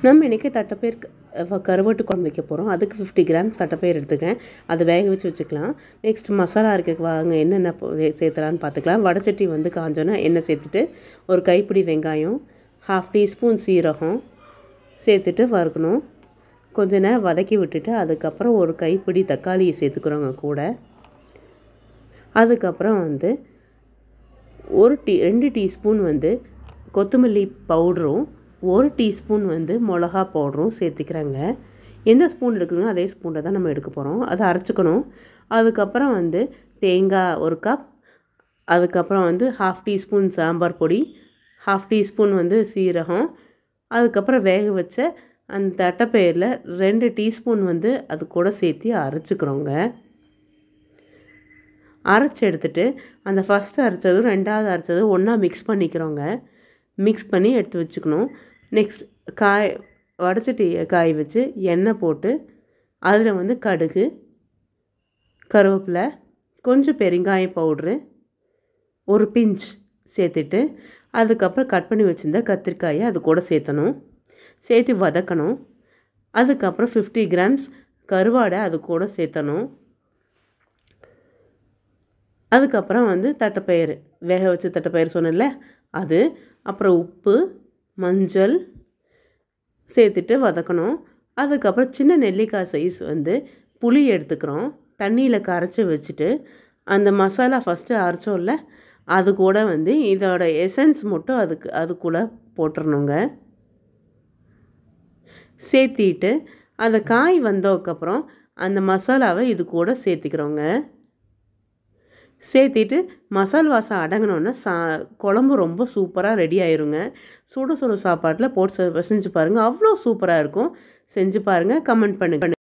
நம்ம இன்றைக்கி தட்டைப்பயிர் க- கருவாட்டு குழம்பு வைக்க போகிறோம் அதுக்கு ஃபிஃப்டி கிராம்ஸ் தட்டைப்பயிர் எடுத்துக்கிறேன் அதை வேக வச்சு வச்சுக்கலாம் நெக்ஸ்ட் மசாலா இருக்க வாங்க என்னென்ன போ- வே- சேர்த்துலான்னு பார்த்துக்கலாம் வடச்சட்டி வந்து காஞ்சோன்னா எண்ணெய் சேர்த்துட்டு ஒரு கைப்பிடி வெங்காயம் ஹாஃப் டீஸ்பூன் சீரகம் சேர்த்துட்டு வறுக்கணும் கொஞ்ச நேரம் வதக்கி விட்டுட்டு அதுக்கப்புறம் ஒரு கைப்பிடி தக்காளியை சேர்த்துக்கிறோங்க கூட அதுக்கப்புறம் வந்து ஒரு டீ ரெண்டு டீஸ்பூன் வந்து கொத்தமல்லி பவுடரும் ஒரு டீஸ்பூன் வந்து மிளகா பவுடரும் சேர்த்துக்கிறேங்க எந்த ஸ்பூன் எடுக்கணுமோ அதே ஸ்பூனில் தான் நம்ம எடுக்க போகிறோம் அதை அரைச்சிக்கணும் அதுக்கப்புறம் வந்து தேங்காய் ஒரு கப் அதுக்கப்புறம் வந்து ஹாஃப் டீஸ்பூன் சாம்பார் பொடி ஹாஃப் டீஸ்பூன் வந்து சீரகம் அதுக்கப்புறம் வேக வச்ச அந்த தட்டைப்பயிரில் ரெண்டு டீஸ்பூன் வந்து அது கூட சேர்த்து அரைச்சிக்கிறோங்க அரைச்சி எடுத்துட்டு அந்த ஃபஸ்ட்டு அரைச்சதும் ரெண்டாவது அரைச்சதும் ஒன்றா மிக்ஸ் பண்ணிக்கிறோங்க மிக்ஸ் பண்ணி எடுத்து வச்சுக்கணும் நெக்ஸ்ட் காய் வடச்சட்டி காய் வச்சு எண்ணெய் போட்டு அதில் வந்து கடுகு கருவேப்பிலை கொஞ்சம் பெருங்காயம் பவுட்ரு ஒரு பிஞ்ச் சேர்த்துட்டு அதுக்கப்புறம் கட் பண்ணி வச்சுருந்த கத்திரிக்காயை அது கூட சேர்த்தணும் சேர்த்து வதக்கணும் அதுக்கப்புறம் ஃபிஃப்டி கிராம்ஸ் கருவாடை அது கூட சேர்த்தணும் அதுக்கப்புறம் வந்து தட்டைப்பயிறு வேக வச்ச தட்டைப்பயிறு சொன்னேன்ல அது அப்புறம் உப்பு மஞ்சள் சேர்த்துட்டு வதக்கணும் அதுக்கப்புறம் சின்ன நெல்லிக்காய் சைஸ் வந்து புளி எடுத்துக்கிறோம் தண்ணியில் கரைச்சி வச்சுட்டு அந்த மசாலா ஃபஸ்ட்டு அரைச்சோம்ல அது கூட வந்து இதோட எசன்ஸ் மட்டும் அதுக்கு அது கூட போட்டுறணுங்க சேர்த்திட்டு அந்த காய் வந்ததுக்கப்புறம் அந்த மசாலாவை இது கூட சேர்த்திக்கிறோங்க சேர்த்திட்டு மசால் வாசம் அடங்கினோன்னே சா குழம்பு ரொம்ப சூப்பராக ரெடி ஆயிருங்க சுட சுட சாப்பாட்டில் போட்டு செஞ்சு பாருங்கள் அவ்வளோ சூப்பராக இருக்கும் செஞ்சு பாருங்கள் கமெண்ட் பண்ணுங்க